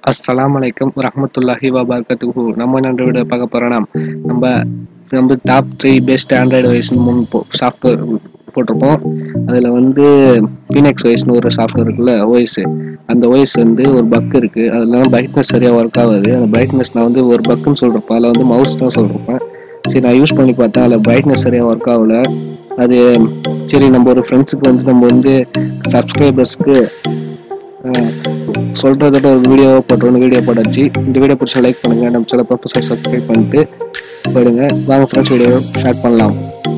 அஸ்ஸலாமு அலைக்கும் வரஹ்மத்துல்லாஹி வபரகாத்துஹு நம்ம என்ன வீடியோ பார்க்க போறோம்னா நம்ம நம்ம top three best android wise மூணு சாஃப்ட்வேர் போட்டிருப்போம் அதில் வந்து பீனெக்ஸ் ஒய்ஸ்னு ஒரு சாஃப்ட்வேர் இருக்குல்ல ஓஎஸ் அந்த ஓஎஸ் வந்து ஒரு பக் இருக்குது அதில் பிரைட்னஸ் சரியாக ஒர்க் ஆகாது அந்த பிரைட்னஸ் நான் வந்து ஒரு பக்குன்னு சொல்கிறப்ப அதில் வந்து மவுஸ் தான் சொல்கிறப்பேன் சரி நான் யூஸ் பண்ணி பார்த்தேன் அதில் பிரைட்னஸ் சரியாக ஒர்க் ஆகல அது சரி நம்ம ஒரு ஃப்ரெண்ட்ஸுக்கு வந்து நம்ம வந்து சப்ஸ்கிரைபர்ஸ்க்கு சொல்கிறதோட ஒரு வீடியோ போட்டுருவோம் வீடியோ போட்டாச்சு இந்த வீடியோ பிடிச்சா லைக் பண்ணுங்கள் நம்ம சில பர்பஸாக சப்ஸ்கிரைப் பண்ணிட்டு போயிடுங்க வாங்க ஃப்ரெண்ட்ஸ் வீடியோ ஸ்டார்ட் பண்ணலாம்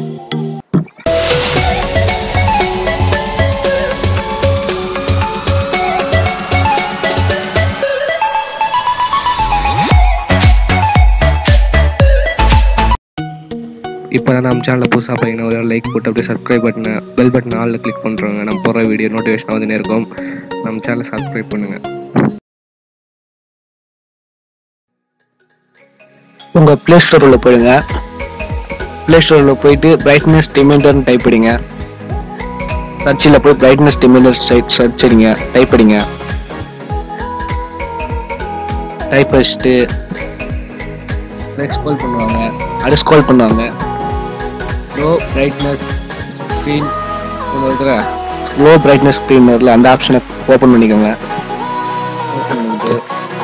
இப்போ தான் நம்ம சேனலில் புதுசாக பார்த்தீங்கன்னா ஒரு லைக் போட்டு அப்படியே சப்ஸ்கிரைப் பட்டனை பெல் பட்டன் ஆளில் கிளிக் பண்ணுறோங்க நம்ம போகிற வீடியோ நோட்டிஃபிகேஷன் வந்து இருக்கும் நம்ம சேனலை சப்ஸ்கிரைப் பண்ணுங்கள் உங்கள் ப்ளே ஸ்டோரில் போயிடுங்க ப்ளே ஸ்டோரில் போயிட்டு பிரைட்னஸ் டிமெண்டர்னு டைப் படிங்க சர்ச்சில் போய் பிரைட்னஸ் டிமெண்டர் சைட் சர்ச் அடிங்க டைப் அடிங்க டைப் வச்சுட்டு ஸ்க்ரோல் பண்ணுவாங்க அது ஸ்க்ரோல் பண்ணுவாங்க லோ பிரைட்னஸ் ஸ்க்ரீன் இருக்கிற லோ பிரைட்னஸ் ஸ்க்ரீன் அதில் அந்த ஆப்ஷனை ஓப்பன் பண்ணிக்கோங்க ஓப்பன் பண்ணிட்டு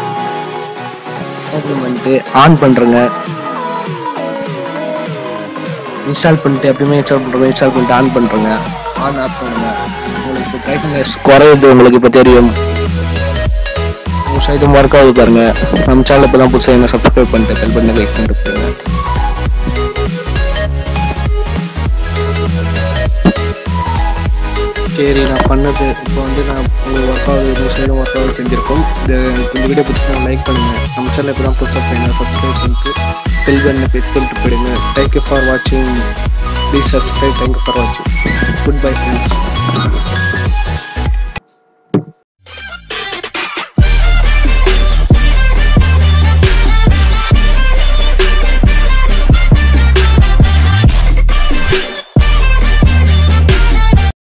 ஓப்பன் பண்ணிட்டு ஆன் பண்ணுறங்க இன்ஸ்டால் பண்ணிட்டு எப்பயுமே இன்ஸ்டால் பண்ணுறோம் இன்ஸ்டால் பண்ணிட்டு ஆன் பண்ணுறங்க ஆன் ஆஃப் பண்ணுங்க உங்களுக்கு பிரைட்னஸ் குறையுது உங்களுக்கு இப்போ தெரியும் இது ஒர்க் ஆகுது பாருங்க நம்ம சேனல் இப்போ தான் புதுசாக என்ன சப்ஸ்கிரைப் பண்ணிட்டு பெல் பண்ணி லைக் பண்ணிட்டு போயிருங்க சரி நான் பண்ணது இப்போ வந்து நான் உங்களுக்கு ஒர்க் ஆகுது இந்த சைடும் ஒர்க் ஆகுது செஞ்சிருக்கோம் இந்த இந்த வீடியோ பிடிச்சி லைக் பண்ணுங்கள் நம்ம சேனல் இப்போ தான் புதுசாக பண்ணுங்க சப்ஸ்கிரைப் பண்ணிட்டு பெல் பண்ணி கிளிக் பண்ணிட்டு போயிடுங்க தேங்க்யூ ஃபார் வாட்சிங் ப்ளீஸ் சப்ஸ்கிரைப் தேங்க்யூ ஃபார் வாட்சிங் குட் பை ஃப்ரெண்ட்ஸ்